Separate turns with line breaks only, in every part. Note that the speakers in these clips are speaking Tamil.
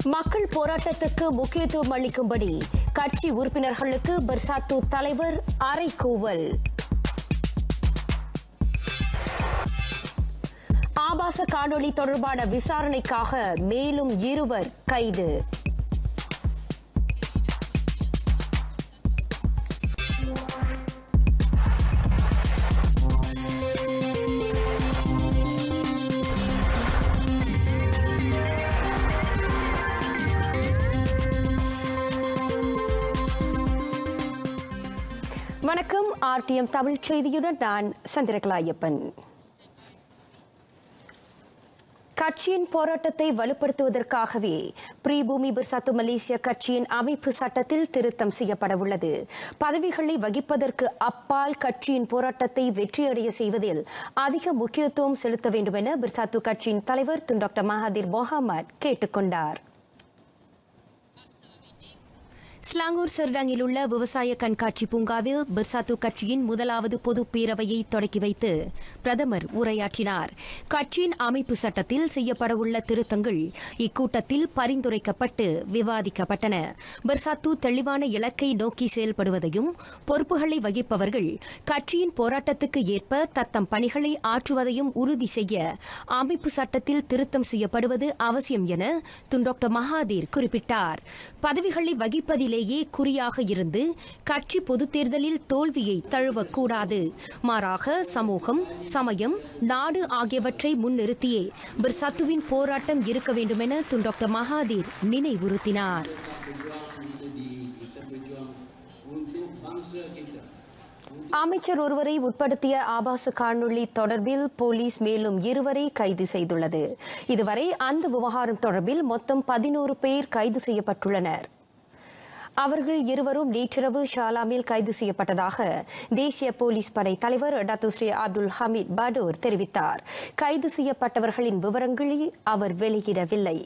மக்கள் போராட்டத்துக்கு முக்கியத்துவம் அளிக்கும்படி கட்சி உறுப்பினர்களுக்கு பர்சாத்து தலைவர் அறைகூவல் ஆபாச காணொளி தொடர்பான விசாரணைக்காக மேலும் இருவர் கைது வணக்கம் ஆர்டிஎம் தமிழ் செய்தியுடன் நான் சந்திரகலாயப்பன் கட்சியின் போராட்டத்தை வலுப்படுத்துவதற்காகவே பிரிபூமி பிர்சாத்து மலேசிய கட்சியின் அமைப்பு சட்டத்தில் திருத்தம் செய்யப்பட உள்ளது பதவிகளை வகிப்பதற்கு அப்பால் கட்சியின் போராட்டத்தை வெற்றியடைய செய்வதில் அதிக முக்கியத்துவம் செலுத்த வேண்டும் என பிர்சாத்து கட்சியின் தலைவர் துன் டாக்டர் மகாதீர் மொஹாமட் கேட்டுக் கொண்டார் ஸ்லாங்கூர் சர்டாங்கில் உள்ள விவசாய கண்காட்சி பூங்காவில் பிர்சாத்து கட்சியின் முதலாவது பொது பேரவையை தொடக்கி வைத்து பிரதமர் உரையாற்றினார் கட்சியின் அமைப்பு சட்டத்தில் செய்யப்படவுள்ள திருத்தங்கள் இக்கூட்டத்தில் பரிந்துரைக்கப்பட்டு விவாதிக்கப்பட்டன பிர்சாத்து தெளிவான இலக்கை நோக்கி செயல்படுவதையும் பொறுப்புகளை வகிப்பவர்கள் கட்சியின் போராட்டத்துக்கு ஏற்ப தத்தம் பணிகளை ஆற்றுவதையும் உறுதி செய்ய அமைப்பு சட்டத்தில் திருத்தம் செய்யப்படுவது அவசியம் என துன் டாக்டர் மகாதீர் குறிப்பிட்டார் பதவிகளை வகிப்பதிலே அதிலேயே குறியாக இருந்து கட்சி பொதுத் தேர்தலில் தோல்வியை தழுவக்கூடாது மாறாக சமூகம் சமயம் நாடு ஆகியவற்றை முன்னிறுத்தியே பிர்சத்துவின் போராட்டம் இருக்க வேண்டுமென துன் டாக்டர் மகாதீர் நினைவுறுத்தினார் அமைச்சர் ஒருவரை உட்படுத்திய ஆபாச காணொளி தொடர்பில் போலீஸ் மேலும் இருவரை கைது செய்துள்ளது இதுவரை அந்த விவகாரம் தொடர்பில் மொத்தம் பதினோரு பேர் கைது செய்யப்பட்டுள்ளனர் அவர்கள் இருவரும் நேற்றிரவு ஷாலாமில் கைது செய்யப்பட்டதாக தேசிய போலீஸ் படை தலைவர் டத்துஸ்ரீ அப்துல் ஹமீத் படோர் தெரிவித்தார் கைது செய்யப்பட்டவர்களின் விவரங்களை அவர் வெளியிடவில்லை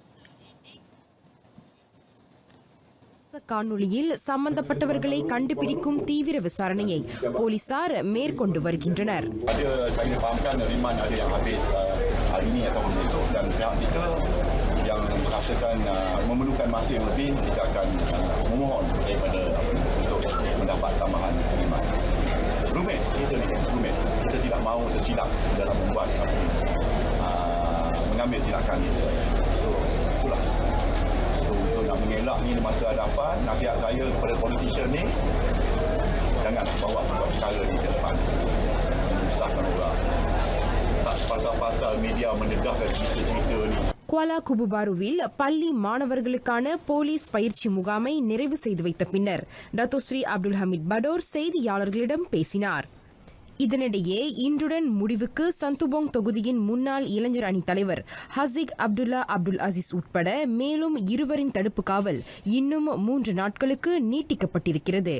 காணொளியில் சம்பந்தப்பட்டவர்களை கண்டுபிடிக்கும் தீவிர விசாரணையை போலீசார் மேற்கொண்டு வருகின்றனர்
Ada saya fahamkan riman ada yang habis uh, hari ini ataupun besok dan pihak kita yang merasakan uh, memerlukan masa yang lebih kita akan uh, memohon daripada apa ni, untuk mendapat tambahan riman. Rumit kita ni rumit. Kita tidak mahu tersilap dalam membuat apa ni, uh, mengambil tindakan kita. So itulah. So untuk nak mengelak ni di masa hadapan nasihat saya kepada politician ni jangan bawa buat perkara ni ke depan menyusahkan orang tak pasal-pasal media mendedahkan cerita-cerita ni
குவாலா குபுபாருவில் பள்ளி மாணவர்களுக்கான போலீஸ் பயிற்சி முகாமை நிறைவு செய்து வைத்த பின்னர் டத்தோஸ்ரீ அப்துல் ஹமீத் படோர் செய்தியாளர்களிடம் பேசினார் இதனிடையே இன்றுடன் முடிவுக்கு சந்துபோங் தொகுதியின் முன்னாள் இளைஞர் அணி தலைவர் ஹசிக் அப்துல்லா அப்துல் அசீஸ் உட்பட மேலும் இருவரின் தடுப்பு காவல் இன்னும் மூன்று நாட்களுக்கு நீட்டிக்கப்பட்டிருக்கிறது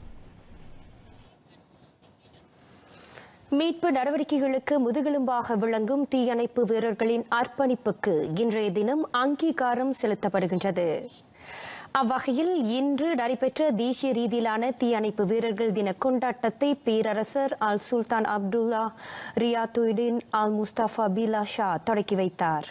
மீட்பு நடவடிக்கைகளுக்கு முதுகெலும்பாக விளங்கும் தீயணைப்பு வீரர்களின் அர்ப்பணிப்புக்கு இன்றைய தினம் அங்கீகாரம் செலுத்தப்படுகின்றது அவ்வகையில் இன்று நடைபெற்ற தேசிய ரீதியிலான தீயணைப்பு வீரர்கள் தின கொண்டாட்டத்தை பேரரசர் அல் சுல்தான் அப்துல்லா ரியாத்துடின் அல் முஸ்தபா பிலா ஷா தொடக்கி வைத்தார்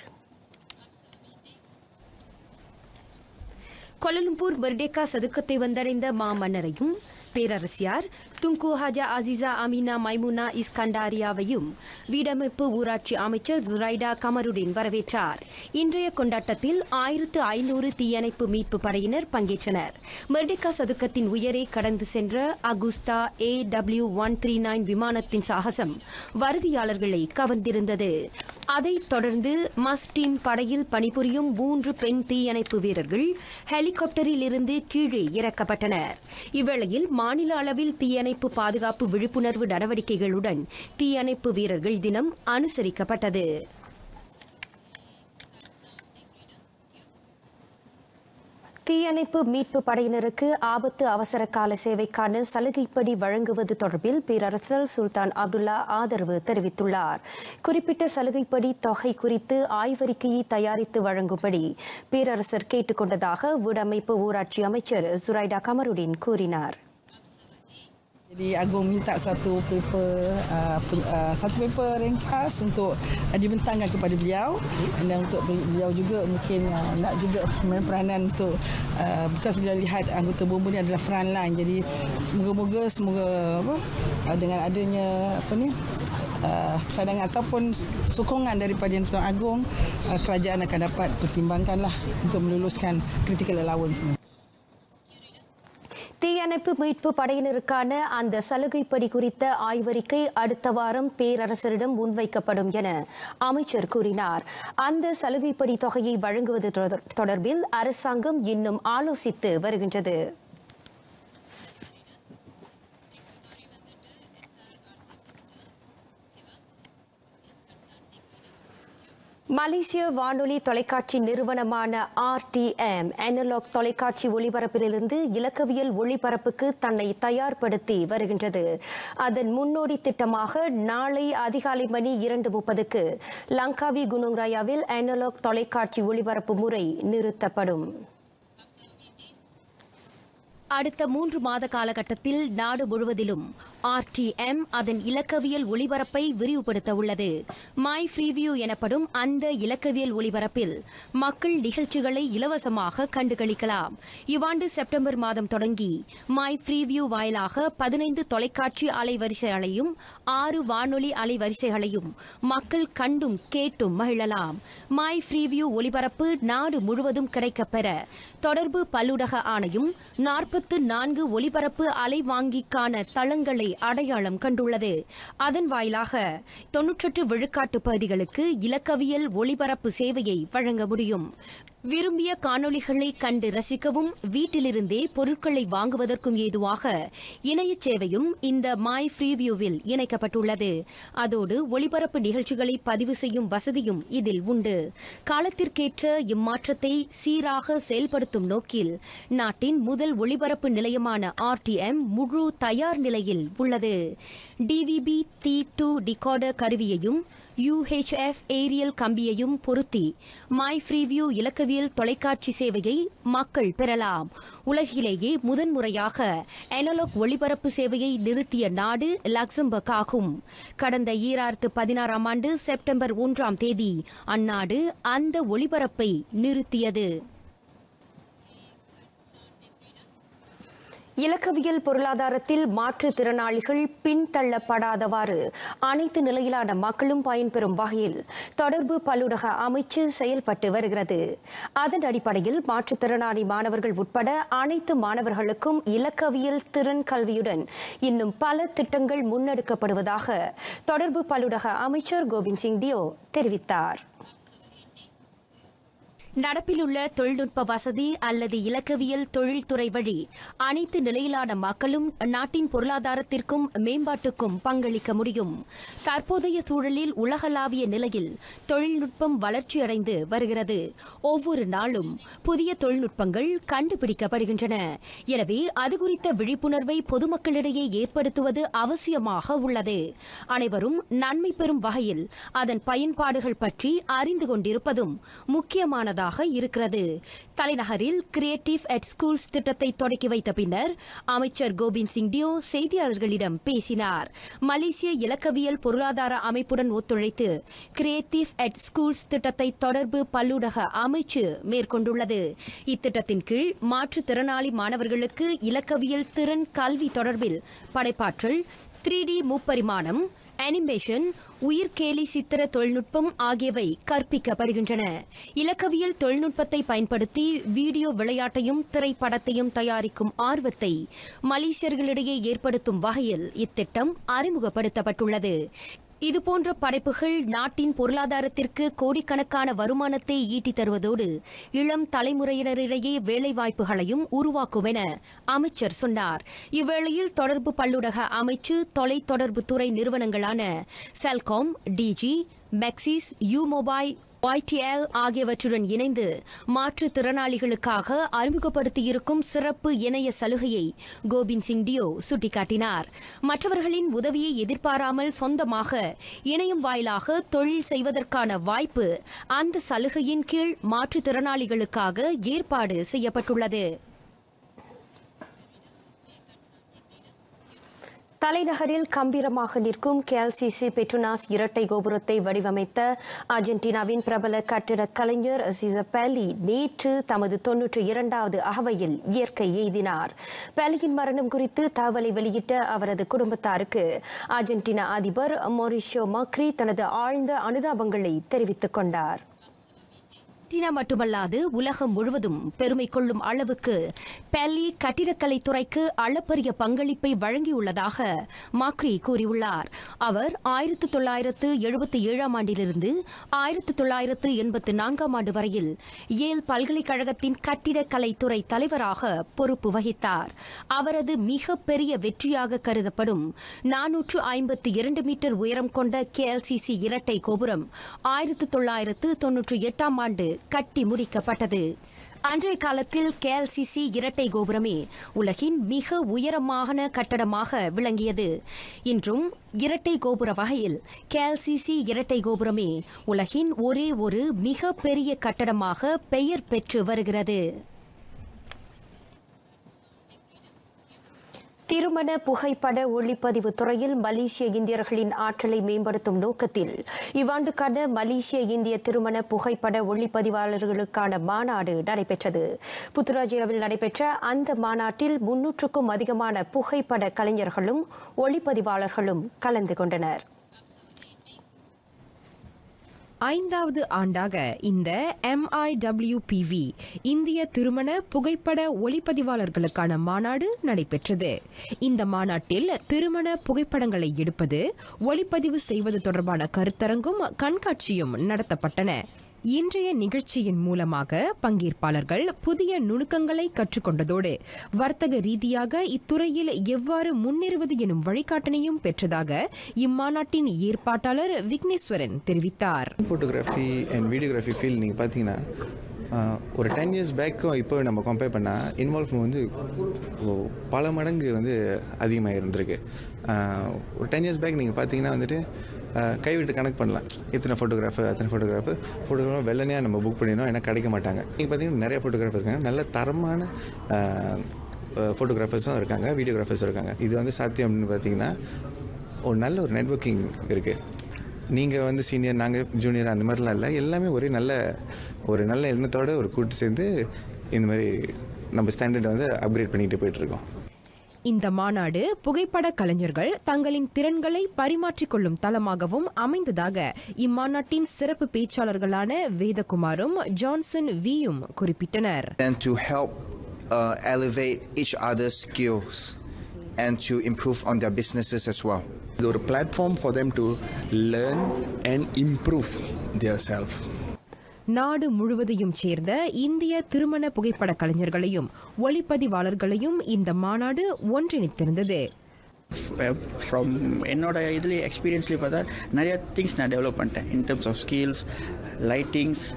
கொலலும்பூர் பெர்டேக்கா சதுக்கத்தை வந்தடைந்த மாமன்னரையும் பேரரசியார் Tunku Hajah Azizah Aminah Maimunah இஸ்கண்டாரியாவையும் வீடமைப்பு ஊராட்சி அமைச்சர் ஜுரைடா கமருடின் வரவேற்றார் இன்றைய கொண்டாட்டத்தில் ஆயிரத்து ஐநூறு தீயணைப்பு மீட்பு படையினர் பங்கேற்றனர் மெர்டிகா சதுக்கத்தின் உயரே கடந்து சென்ற Agusta A W one three nine விமானத்தின் சாகசம் வருகையாளர்களை கவர்ந்திருந்தது அதைத் தொடர்ந்து மஸ் டீம் படையில் பணிபுரியும் மூன்று பெண் தீயணைப்பு வீரர்கள் ஹெலிகாப்டரில் இருந்து கீழே இறக்கப்பட்டனர் இவ்வேளையில் மாநில அளவில் தீயணைப்பு பாதுகாப்பு விழிப்புணர்வு நடவடிக்கைகளுடன் தீயணைப்பு வீரர்கள் தினம் அனுசரிக்கப்பட்டது தீயணைப்பு மீட்பு படையினருக்கு ஆபத்து அவசர கால சேவைக்கான சலுகைப்படி வழங்குவது தொடர்பில் பேரரசர் சுல்தான் அப்துல்லா ஆதரவு தெரிவித்துள்ளார் குறிப்பிட்ட சலுகைப்படி தொகை குறித்து ஆய்வறிக்கையை தயாரித்து வழங்கும்படி பேரரசர் கேட்டுக்கொண்டதாக வீடமைப்பு ஊராட்சி அமைச்சர் சுரைடா கமருடின் கூறினார்
Jadi Agong minta satu paper uh, pen- uh, satu paper ringkas untuk uh, dibentangkan kepada beliau dan untuk beliau juga mungkin uh, nak juga main peranan untuk uh, because beliau lihat anggota bomba ni adalah front line jadi semoga-moga semoga apa uh, dengan adanya apa ni uh, cadangan ataupun sokongan daripada Yang Tuan Agong uh, kerajaan akan dapat pertimbangkanlah untuk meluluskan critical allowance ni.
தீயணைப்பு மீட்பு படையினருக்கான அந்த சலுகைப்படி குறித்த ஆய்வறிக்கை அடுத்த வாரம் பேரரசரிடம் முன்வைக்கப்படும் என அமைச்சர் கூறினார் அந்த சலுகைப்படி தொகையை வழங்குவது தொடர்- தொடர்பில் அரசாங்கம் இன்னும் ஆலோசித்து வருகின்றது மலேசிய வானொலி தொலைக்காட்சி நிறுவனமான ஆர்டிஎம் அனலாக் தொலைக்காட்சி ஒளிபரப்பிலிருந்து இலக்கவியல் ஒளிபரப்புக்கு தன்னை தயார்படுத்தி வருகின்றது அதன் முன்னோடி திட்டமாக நாளை அதிகாலை மணி இரண்டு முப்பதுக்கு லங்காவி குனுங்ராயாவில் அனலாக் தொலைக்காட்சி ஒளிபரப்பு முறை நிறுத்தப்படும் அடுத்த மூன்று மாத காலகட்டத்தில் நாடு முழுவதிலும் ஆர்டிஎம் அதன் இலக்கவியல் ஒளிபரப்பை விரிவுபடுத்த உள்ளது மை ஃப்ரீவியூ எனப்படும் அந்த இலக்கவியல் ஒளிபரப்பில் மக்கள் நிகழ்ச்சிகளை இலவசமாக கண்டுகளிக்கலாம் இவ்வாண்டு செப்டம்பர் மாதம் தொடங்கி மை ஃப்ரீவியூ வாயிலாக பதினைந்து தொலைக்காட்சி அலைவரிசைகளையும் ஆறு வானொலி அலைவரிசைகளையும் மக்கள் கண்டும் கேட்டும் மகிழலாம் மை ஃப்ரீவியூ ஒளிபரப்பு நாடு முழுவதும் கிடைக்கப்பெற தொடர்பு பல்லுடக ஆணையம் நாற்பத்து நான்கு ஒலிபரப்பு அலைவாங்கிக்கான தளங்களை அடையாளம் கண்டுள்ளது அதன் வாயிலாக தொன்னூற்றெட்டு விழுக்காட்டு பகுதிகளுக்கு இலக்கவியல் ஒளிபரப்பு சேவையை வழங்க முடியும் விரும்பிய காணொளிகளை கண்டு ரசிக்கவும் வீட்டிலிருந்தே பொருட்களை வாங்குவதற்கும் ஏதுவாக இணைய சேவையும் இந்த மை ஃப்ரீவியூவில் இணைக்கப்பட்டுள்ளது அதோடு ஒளிபரப்பு நிகழ்ச்சிகளை பதிவு செய்யும் வசதியும் இதில் உண்டு காலத்திற்கேற்ற இம்மாற்றத்தை சீராக செயல்படுத்தும் நோக்கில் நாட்டின் முதல் ஒளிபரப்பு நிலையமான ஆர்டிஎம் முழு தயார் நிலையில் உள்ளது டிவிபி டி டூ டிகார்டர் கருவியையும் யுஹெச்எஃப் ஏரியல் கம்பியையும் பொருத்தி மை ஃப்ரீவியூ இலக்கவியல் தொலைக்காட்சி சேவையை மக்கள் பெறலாம் உலகிலேயே முதன்முறையாக அனலாக் ஒளிபரப்பு சேவையை நிறுத்திய நாடு லக்சம்பர்க் ஆகும் கடந்த ஈராயிரத்து பதினாறாம் ஆண்டு செப்டம்பர் ஒன்றாம் தேதி அந்நாடு அந்த ஒளிபரப்பை நிறுத்தியது இலக்கவியல் பொருளாதாரத்தில் மாற்றுத்திறனாளிகள் பின்தள்ளப்படாதவாறு அனைத்து நிலையிலான மக்களும் பயன்பெறும் வகையில் தொடர்பு பல்லுடக அமைச்சு செயல்பட்டு வருகிறது அதன் அடிப்படையில் மாற்றுத்திறனாளி மாணவர்கள் உட்பட அனைத்து மாணவர்களுக்கும் இலக்கவியல் திறன் கல்வியுடன் இன்னும் பல திட்டங்கள் முன்னெடுக்கப்படுவதாக தொடர்பு பல்லுடக அமைச்சர் கோவிந்த் சிங் டியோ தெரிவித்தார் நடப்பிலுள்ள தொழில்நுட்ப வசதி அல்லது இலக்கவியல் தொழில்துறை வழி அனைத்து நிலையிலான மக்களும் நாட்டின் பொருளாதாரத்திற்கும் மேம்பாட்டுக்கும் பங்களிக்க முடியும் தற்போதைய சூழலில் உலகளாவிய நிலையில் தொழில்நுட்பம் வளர்ச்சியடைந்து வருகிறது ஒவ்வொரு நாளும் புதிய தொழில்நுட்பங்கள் கண்டுபிடிக்கப்படுகின்றன எனவே அது குறித்த விழிப்புணர்வை பொதுமக்களிடையே ஏற்படுத்துவது அவசியமாக உள்ளது அனைவரும் நன்மை பெறும் வகையில் அதன் பயன்பாடுகள் பற்றி அறிந்து கொண்டிருப்பதும் முக்கியமானதாக இருக்கிறது தலைநகரில் கிரியேட்டிவ் அட் ஸ்கூல்ஸ் திட்டத்தை தொடக்கி வைத்த பின்னர் அமைச்சர் கோபிந்த் சிங் டியோ செய்தியாளர்களிடம் பேசினார் மலேசிய இலக்கவியல் பொருளாதார அமைப்புடன் ஒத்துழைத்து கிரியேட்டிவ் அட் ஸ்கூல்ஸ் திட்டத்தை தொடர்பு பல்லுடக அமைச்சு மேற்கொண்டுள்ளது இத்திட்டத்தின் கீழ் மாற்றுத்திறனாளி மாணவர்களுக்கு இலக்கவியல் திறன் கல்வி தொடர்பில் படைப்பாற்றல் த்ரீ டி முப்பரிமாணம் அனிமேஷன் உயிர்கேலி சித்திர தொழில்நுட்பம் ஆகியவை கற்பிக்கப்படுகின்றன இலக்கவியல் தொழில்நுட்பத்தை பயன்படுத்தி வீடியோ விளையாட்டையும் திரைப்படத்தையும் தயாரிக்கும் ஆர்வத்தை மலேசியர்களிடையே ஏற்படுத்தும் வகையில் இத்திட்டம் அறிமுகப்படுத்தப்பட்டுள்ளது இதுபோன்ற படைப்புகள் நாட்டின் பொருளாதாரத்திற்கு கோடிக்கணக்கான வருமானத்தை ஈட்டித் தருவதோடு இளம் தலைமுறையினரிடையே வேலைவாய்ப்புகளையும் உருவாக்கும் என அமைச்சர் சொன்னார் இவ்வேளையில் தொடர்பு பல்லுடக அமைச்சு தொலைத்தொடர்புத்துறை நிறுவனங்களான Celcom Digi Maxis U Mobile YTL ஆகியவற்றுடன் இணைந்து மாற்றுத்திறனாளிகளுக்காக அறிமுகப்படுத்தியிருக்கும் சிறப்பு இணைய சலுகையை கோபிந்த் சிங் டியோ சுட்டிக்காட்டினார் மற்றவர்களின் உதவியை எதிர்பாராமல் சொந்தமாக இணையம் வாயிலாக தொழில் செய்வதற்கான வாய்ப்பு அந்த சலுகையின் கீழ் மாற்றுத்திறனாளிகளுக்காக ஏற்பாடு செய்யப்பட்டுள்ளது தலைநகரில் கம்பீரமாக நிற்கும் கேஎல்சிசி பெட்ரோனாஸ் இரட்டை கோபுரத்தை வடிவமைத்த அர்ஜென்டினாவின் பிரபல கட்டிடக் கலைஞர் சிசபேலி நேற்று தமது தொன்னூற்றி இரண்டாவது அகவையில் இயற்கை எய்தினார் பேலியின் மரணம் குறித்து தகவலை வெளியிட்ட அவரது குடும்பத்தாருக்கு அர்ஜென்டினா அதிபர் மொரிஷியோ மக்ரி தனது ஆழ்ந்த அனுதாபங்களை தெரிவித்துக் கொண்டார் அர்ஜென்டினா மட்டுமல்லாது உலகம் முழுவதும் பெருமை கொள்ளும் அளவுக்கு பெல்லி கட்டிடக்கலை துறைக்கு அளப்பரிய பங்களிப்பை வழங்கியுள்ளதாக மாக்ரி கூறியுள்ளார் அவர் ஆயிரத்து தொள்ளாயிரத்து எழுபத்தி ஏழாம் ஆண்டிலிருந்து ஆயிரத்து தொள்ளாயிரத்து எண்பத்து நான்காம் ஆண்டு வரையில் ஏல் பல்கலைக்கழகத்தின் கட்டிடக்கலை துறை தலைவராக பொறுப்பு வகித்தார் அவரது மிக பெரிய வெற்றியாக கருதப்படும் நானூற்று ஐம்பத்தி இரண்டு மீட்டர் உயரம் கொண்ட கேஎல்சிசி இரட்டை கோபுரம் ஆயிரத்து தொள்ளாயிரத்து தொன்னூற்றி எட்டாம் ஆண்டு கட்டி முடிக்கப்பட்டது அன்றைய காலத்தில் கேஎல்சிசி இரட்டை கோபுரமே உலகின் மிக உயரமான கட்டடமாக விளங்கியது இன்றும் இரட்டை கோபுர வகையில் கேஎல்சிசி இரட்டை கோபுரமே உலகின் ஒரே ஒரு மிக பெரிய கட்டடமாக பெயர் பெற்று வருகிறது திருமண புகைப்பட ஒளிப்பதிவு துறையில் மலேசிய இந்தியர்களின் ஆற்றலை மேம்படுத்தும் நோக்கத்தில் இவ்வாண்டுக்கான மலேசிய இந்திய திருமண புகைப்பட ஒளிப்பதிவாளர்களுக்கான மாநாடு நடைபெற்றது புத்துராஜியாவில் நடைபெற்ற அந்த மாநாட்டில் முன்னூற்றுக்கும் அதிகமான புகைப்பட கலைஞர்களும் ஒளிப்பதிவாளர்களும் கலந்து கொண்டனர்
ஐந்தாவது ஆண்டாக இந்த எம்ஐடபிள்யூபிவி இந்திய திருமண புகைப்பட ஒளிப்பதிவாளர்களுக்கான மாநாடு நடைபெற்றது இந்த மாநாட்டில் திருமண புகைப்படங்களை எடுப்பது ஒளிப்பதிவு செய்வது தொடர்பான கருத்தரங்கும் கண்காட்சியும் நடத்தப்பட்டன இன்றைய நிகழ்ச்சியின் மூலமாக பங்கேற்பாளர்கள் புதிய நுணுக்கங்களை கற்றுக்கொண்டதோடு வர்த்தக ரீதியாக இத்துறையில் எவ்வாறு முன்னேறுவது எனும் வழிகாட்டனையும் பெற்றதாக இம்மாநாட்டின் ஏற்பாட்டாளர் விக்னேஸ்வரன் தெரிவித்தார்
ஃபோட்டோகிராஃபி அண்ட் வீடியோகிராஃபி ஃபீல்ட் நீங்கள் பார்த்தீங்கன்னா ஆஹ், ஒரு டென் இயர்ஸ் பேக்கும் இப்போ நம்ம கம்பேர் பண்ணால் இன்வால்வ்மெண்ட் வந்து ஓ, பல மடங்கு வந்து அதிகமாக இருந்திருக்கு ஆஹ், ஒரு டென் இயர்ஸ் பேக் நீங்கள் பார்த்தீங்கன்னா வந்துட்டு ஆஹ், கைவிட்டு கணக்கு பண்ணலாம் இத்தனை ஃபோட்டோகிராஃபர் அத்தனை ஃபோட்டோகிராஃபர் ஃபோட்டோகிராஃபர் வெள்ளனையாக நம்ம புக் பண்ணிடணும் ஏன்னா கிடைக்க மாட்டாங்க நீங்கள் பார்த்தீங்கன்னா நிறைய ஃபோட்டோகிராஃபர் இருக்காங்க நல்ல தரமான ஃபோட்டோகிராஃபர்ஸும் இருக்காங்க வீடியோகிராஃபர்ஸும் இருக்காங்க இது வந்து சாத்தியம் அப்படின்னு பார்த்தீங்கன்னா ஒரு நல்ல ஒரு நெட்வொர்க்கிங் இருக்குது நீங்கள் வந்து சீனியர் நாங்கள் ஜூனியர் அந்த மாதிரிலாம் இல்லை எல்லாமே ஒரே நல்ல ஒரு நல்ல எண்ணத்தோட ஒரு கூட்டு சேர்ந்து இந்த மாதிரி நம்ம ஸ்டாண்டர்டை வந்து அப்கிரேட் பண்ணிட்டு போயிட்டுருக்கோம்
இந்த மாநாடு புகைப்பட கலைஞர்கள் தங்களின் திறன்களை பரிமாற்றிக் கொள்ளும் தளமாகவும் அமைந்ததாக இம்மாநாட்டின் சிறப்பு பேச்சாளர்களான வேதகுமாரும் ஜான்சன் வியும் குறிப்பிட்டனர்
and to help uh, elevate each other's skills and to improve on their businesses as well.
It's a platform for them to learn and improve their self.
நாடு முழுவதையும் சேர்ந்த இந்திய திருமண புகைப்பட கலைஞர்களையும் ஒளிப்பதிவாளர்களையும் இந்த மாநாடு ஒன்றிணைத்திருந்தது
ஃப்ரம் என்னோட இதுலேயே எக்ஸ்பீரியன்ஸ்லேயே பார்த்தா நிறைய திங்ஸ் நான் டெவலப் பண்ணிட்டேன் in terms of skills lightings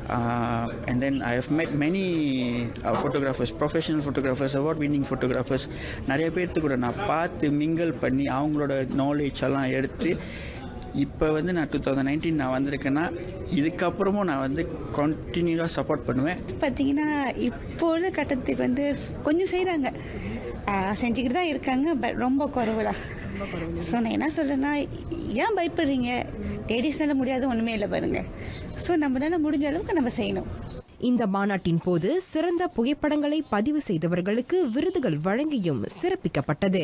and then I have met many photographers professional photographers award winning photographers நிறைய பேர்த்து கூட நான் பார்த்து மிங்கிள் பண்ணி அவங்களோட நாலேஜ் எல்லாம் எடுத்து இப்போ வந்து நான் டூ தௌசண்ட் நைன்டீன் நான் வந்திருக்கேன்னா இதுக்கப்புறமும் நான் வந்து கண்டினியூவாக சப்போர்ட் பண்ணுவேன்
பார்த்தீங்கன்னா இப்போ உள்ள கட்டத்துக்கு வந்து கொஞ்சம் செய்கிறாங்க செஞ்சுக்கிட்டு தான் இருக்காங்க பட் ரொம்ப குறைவுல ஸோ நான் என்ன சொல்கிறேன்னா ஏன் பயப்படுறீங்க லேடிஸ்னால முடியாது ஒன்றுமே இல்லை பாருங்க ஸோ நம்மளால முடிஞ்ச அளவுக்கு நம்ம செய்யணும்
இந்த மாநாட்டின் போது சிறந்த புகைப்படங்களை பதிவு செய்தவர்களுக்கு விருதுகள் வழங்கியும் சிறப்பிக்கப்பட்டது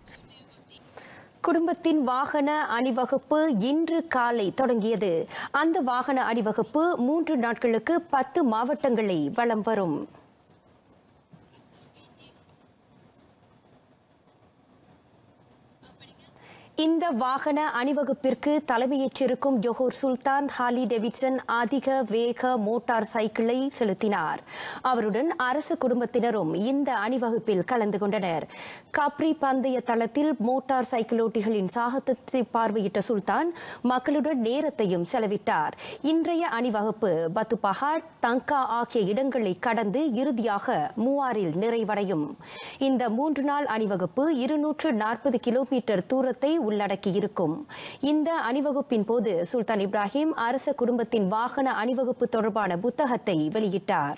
குடும்பத்தின் வாகன அணிவகுப்பு இன்று காலை தொடங்கியது அந்த வாகன அணிவகுப்பு மூன்று நாட்களுக்கு பத்து மாவட்டங்களை வலம் வரும் இந்த வாகன அணிவகுப்பிற்கு தலைமையேற்றிருக்கும் ஜொஹூர் சுல்தான் ஹாலி டெவிட்சன் அதிக வேக மோட்டார் சைக்கிளை செலுத்தினார் அவருடன் அரசு குடும்பத்தினரும் இந்த அணிவகுப்பில் கலந்து கொண்டனர் காப்ரி பந்தய தளத்தில் மோட்டார் சைக்கிளோட்டிகளின் சாகசத்தை பார்வையிட்ட சுல்தான் மக்களுடன் நேரத்தையும் செலவிட்டார் இன்றைய அணிவகுப்பு பத்துபஹாட் தங்கா ஆகிய இடங்களை கடந்து இறுதியாக மூவாரில் நிறைவடையும் இந்த மூன்று நாள் அணிவகுப்பு இருநூற்று நாற்பது கிலோமீட்டர் தூரத்தை உள்ளடக்கியிருக்கும் இந்த அணிவகுப்பின் போது சுல்தான் இப்ராஹிம் அரச குடும்பத்தின் வாகன அணிவகுப்பு தொடர்பான புத்தகத்தை வெளியிட்டார்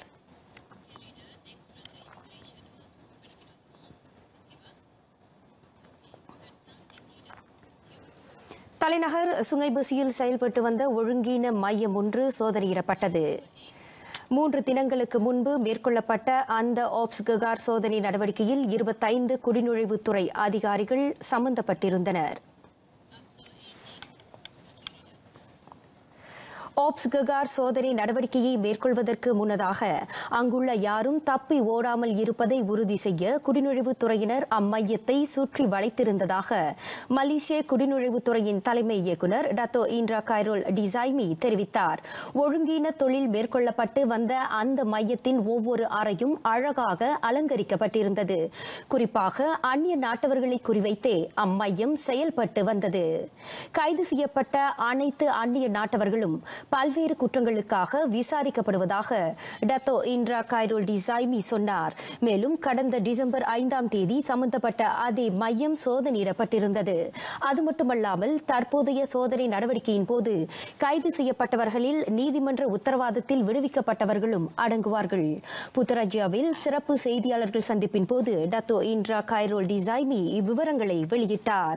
தலைநகர் சுங்கைபுசியில் செயல்பட்டு வந்த ஒழுங்கீன மையம் ஒன்று சோதனையிடப்பட்டது மூன்று தினங்களுக்கு முன்பு மேற்கொள்ளப்பட்ட அந்த ஆப்ஸ் ககார் சோதனை நடவடிக்கையில் இருபத்தைந்து குடிநுழைவுத்துறை அதிகாரிகள் சம்பந்தப்பட்டிருந்தனர் ஆப்ஸ் ககார் சோதனை நடவடிக்கையை மேற்கொள்வதற்கு முன்னதாக அங்குள்ள யாரும் தப்பி ஓடாமல் இருப்பதை உறுதி செய்ய குடிநுழைவுத்துறையினர் அம்மையத்தை சுற்றி வளைத்திருந்ததாக மலேசிய குடிநுழைவுத்துறையின் தலைமை இயக்குநர் டத்தோ இன்ட்ரா கைரோல் டிசைமி தெரிவித்தார் ஒழுங்கீன தொழில் மேற்கொள்ளப்பட்டு வந்த அந்த மையத்தின் ஒவ்வொரு அறையும் அழகாக அலங்கரிக்கப்பட்டிருந்தது குறிப்பாக அந்நிய நாட்டவர்களை குறிவைத்தே அம்மையம் செயல்பட்டு வந்தது கைது செய்யப்பட்ட அனைத்து அந்நிய நாட்டவர்களும் பல்வேறு குற்றங்களுக்காக விசாரிக்கப்படுவதாக டத்தோ இன்ட்ரா கைரோல் டிசைமி சொன்னார் மேலும் கடந்த டிசம்பர் ஐந்தாம் தேதி சம்பந்தப்பட்ட அதே மையம் சோதனையிடப்பட்டிருந்தது அது மட்டுமல்லாமல் தற்போதைய சோதனை நடவடிக்கையின் போது கைது செய்யப்பட்டவர்களில் நீதிமன்ற உத்தரவாதத்தில் விடுவிக்கப்பட்டவர்களும் அடங்குவார்கள் புத்தராஜியாவில் சிறப்பு செய்தியாளர்கள் சந்திப்பின் போது டத்தோ இன்ட்ரா கைரோல் டிசைமி இவ்விவரங்களை வெளியிட்டார்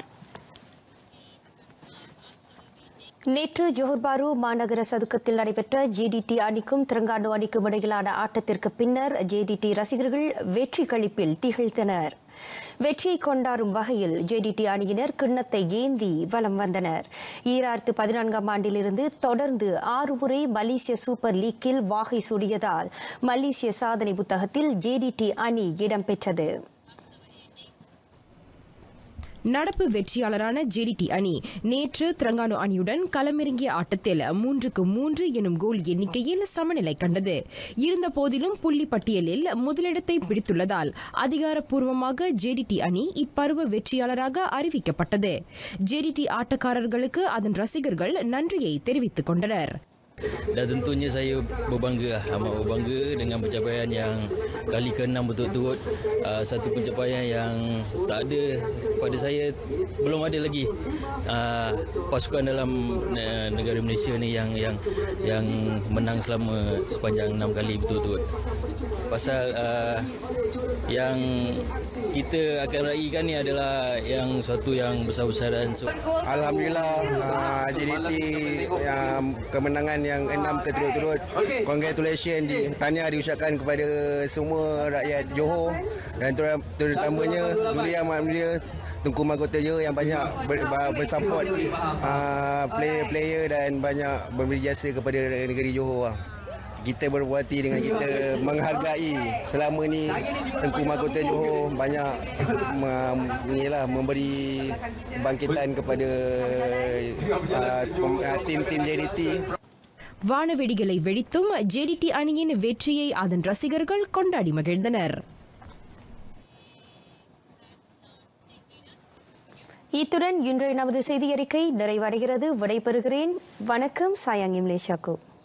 நேற்று ஜோஹர் பாரு மாநகர சதுக்கத்தில் நடைபெற்ற ஜேடிடி அணிக்கும் திரங்கானு அணிக்கும் இடையிலான ஆட்டத்திற்கு பின்னர் ஜேடிடி ரசிகர்கள் வெற்றி களிப்பில் திகழ்ந்தனர் வெற்றியை கொண்டாடும் வகையில் ஜேடிடி அணியினர் கிண்ணத்தை ஏந்தி வலம் வந்தனர் ஈராயிரத்து பதினான்காம் ஆண்டிலிருந்து தொடர்ந்து ஆறு முறை மலேசிய சூப்பர் லீக்கில் வாகை சூடியதால் மலேசிய சாதனை புத்தகத்தில் ஜேடிடி அணி இடம்பெற்றது
நடப்பு வெற்றியாளரான ஜேடிடி அணி நேற்று திரங்கானு அணியுடன் களமிறங்கிய ஆட்டத்தில் மூன்றுக்கு மூன்று எனும் கோல் எண்ணிக்கையில் சமநிலை கண்டது இருந்தபோதிலும் புள்ளி பட்டியலில் முதலிடத்தை பிடித்துள்ளதால் அதிகாரப்பூர்வமாக ஜேடிடி அணி இப்பருவ வெற்றியாளராக அறிவிக்கப்பட்டது ஜேடிடி ஆட்டக்காரர்களுக்கு அதன் ரசிகர்கள் நன்றியை தெரிவித்துக் கொண்டனர்
Dan tentunya saya berbangga lah, amat berbangga dengan pencapaian yang kali ke-6 berturut-turut uh, satu pencapaian yang tak ada pada saya belum ada lagi uh, pasukan dalam uh, negara Malaysia ni yang yang yang menang selama sepanjang 6 kali berturut-turut. Pasal uh, yang kita akan raikan ni adalah yang suatu yang besar-besaran. So,
Alhamdulillah uh, JDT uh, kemenangan yang enam keturut-turut. Congratulations di tahniah diucapkan kepada semua rakyat Johor dan ter- terutamanya Duli Amat Mulia Tunku Mahkota Johor yang banyak ber, ber, bersupport uh, player-player dan banyak memberi jasa kepada negeri Johor. lah. Kita berpuas hati dengan kita menghargai selama ni Tengku Mahkota Johor banyak um, inilah memberi bangkitan kepada uh, pem- uh, tim-tim JDT
வானவெடிகளை வெடித்தும் ஜேடிடி அணியின் வெற்றியை அதன் ரசிகர்கள் கொண்டாடி மகிழ்ந்தனர்
இத்துடன் இன்றைய நமது செய்தி அறிக்கை நிறைவடைகிறது விடைபெறுகிறேன் வணக்கம் சாயாங்கி மலேஷாக்கு